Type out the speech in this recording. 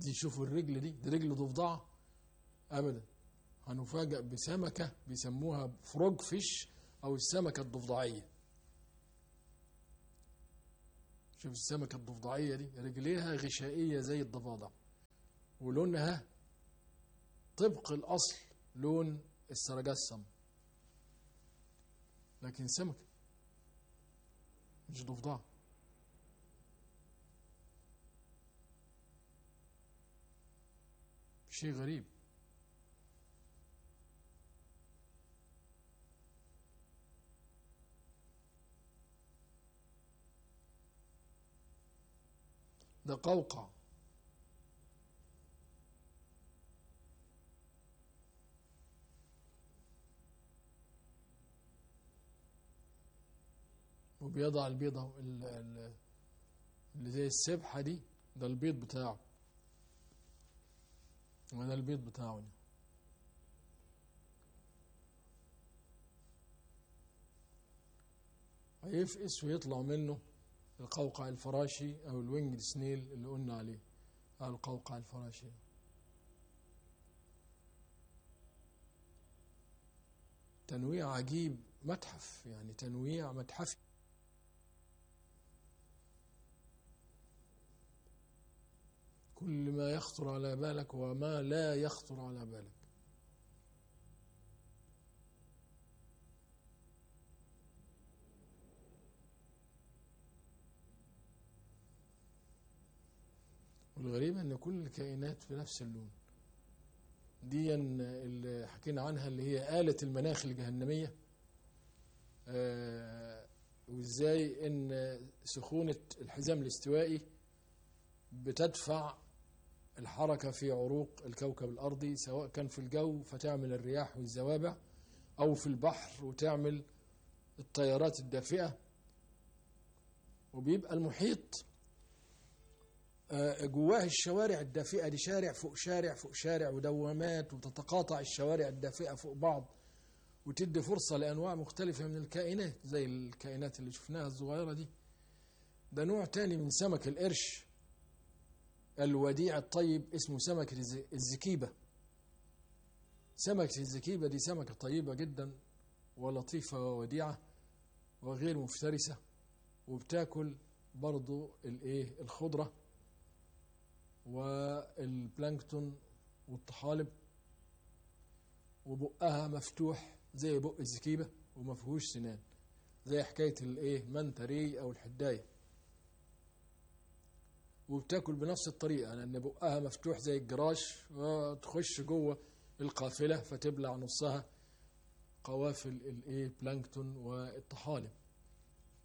دي شوفوا الرجل دي دي رجل ضفدعة أبدا هنفاجأ بسمكة بيسموها فروج فيش أو السمكة الضفدعية شوف السمكة الضفدعية دي رجليها غشائية زي الضفادع ولونها طبق الأصل لون السرجسم لكن سمكة مش ضفدعة شيء غريب ده قوقع وبيضع البيضة ال- ال- اللي زي السبحة دي ده البيض بتاعه وده البيض بتاعه ده. هيفقس ويطلع منه القوقع الفراشي او الوينج سنيل اللي قلنا عليه أو القوقع الفراشي تنويع عجيب متحف يعني تنويع متحفي كل ما يخطر على بالك وما لا يخطر على بالك والغريب ان كل الكائنات في نفس اللون دي اللي حكينا عنها اللي هي آلة المناخ الجهنمية آه، وازاي ان سخونة الحزام الاستوائي بتدفع الحركة في عروق الكوكب الأرضي سواء كان في الجو فتعمل الرياح والزوابع أو في البحر وتعمل التيارات الدافئة وبيبقى المحيط آه، جواه الشوارع الدافئة دي شارع فوق شارع فوق شارع ودوامات وتتقاطع الشوارع الدافئة فوق بعض وتدي فرصة لأنواع مختلفة من الكائنات زي الكائنات اللي شفناها الصغيرة دي ده نوع تاني من سمك القرش الوديع الطيب اسمه سمكة الز- الزكيبة سمكة الزكيبة دي سمكة طيبة جدا ولطيفة ووديعة وغير مفترسة وبتاكل برضو الايه الخضرة والبلانكتون والطحالب وبقها مفتوح زي بق الزكيبة وما فيهوش سنان زي حكاية الايه منتري او الحداية وبتاكل بنفس الطريقة لأن بقها مفتوح زي الجراش وتخش جوه القافلة فتبلع نصها قوافل الايه بلانكتون والطحالب